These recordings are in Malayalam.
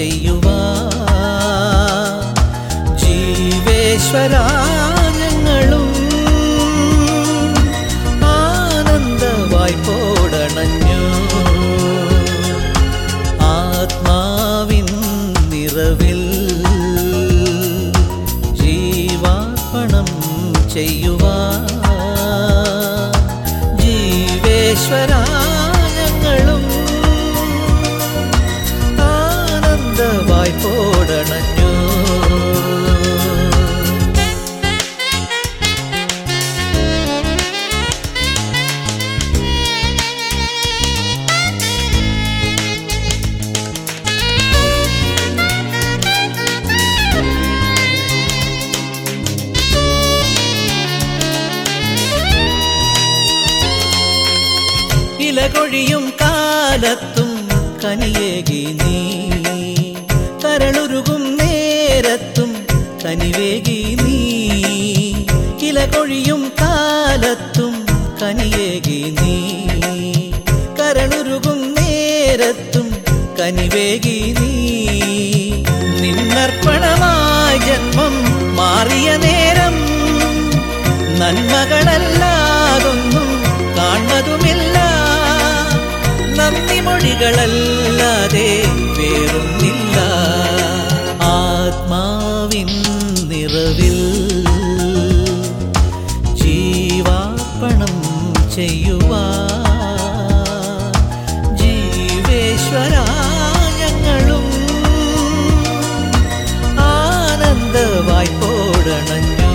ചെയ്യുവാ ജീവേശ്വരാഞ്ഞങ്ങളും ആനന്ദവായി പോടണഞ്ഞു ആത്മാവിൻ നിറവിൽ ജീവാർപ്പണം ചെയ്യുവാ ജീവേശ്വരാഞ്ഞങ്ങളും ആനന്ദവായി പോടണഞ്ഞു ഇലകൊഴിയും കാലത്തും കനിയേകി നീ കരളുരുകും നേരത്തും കനിവേകി നീ ഇലകൊഴിയും കാലത്തും കനിയേകി നീ കരളുരുകും നേരത്തും കനിവേകി നീ നിന്നർപ്പണമായ ജന്മം മാറിയ നേരം നന്മകളല്ലാതൊന്നും കാണുന്നതുമില്ല നന്ദി മൊഴികളല്ലാതെ വേറൊന്നില്ല ആത്മാവിൻ നിറവിൽ ജീവാർപ്പണം ചെയ്യുവാ ജീവേശ്വരായങ്ങളും ആനന്ദവായി പോടണഞ്ഞു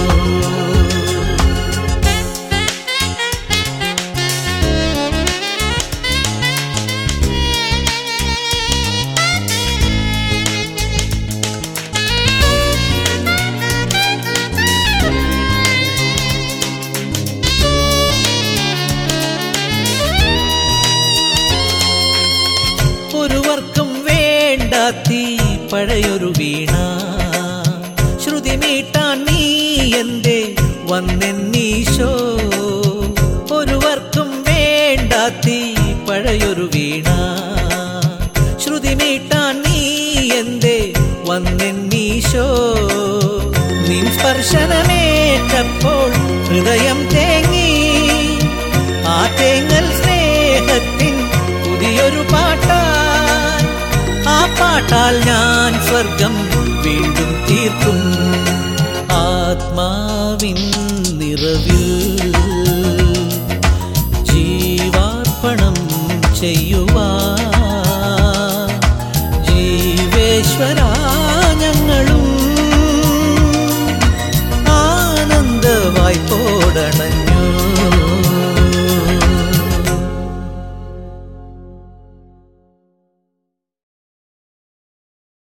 ഒരുവർക്കും വേണ്ടാത്തീ പഴയൊരു വീണ ശ്രുതി മീട്ടാൻ നീ എന്റെ വന്നെന്നീശോ ഒരുവർക്കും വേണ്ടാത്തീ പഴയൊരു വീണ ശ്രുതി മീട്ടാൻ നീ എന്റെ വന്നെന്നീശോ നിൻ സ്പർശനമേറ്റപ്പോൾ ഹൃദയം തേങ്ങി ആ തേങ്ങൽ സ്നേഹത്തിൻ പുതിയൊരു പാട്ടാൽ ആ പാട്ടാൽ ഞാൻ സ്വർഗം വീണ്ടും തീർക്കും ആത്മാവിൻ നിറവിൽ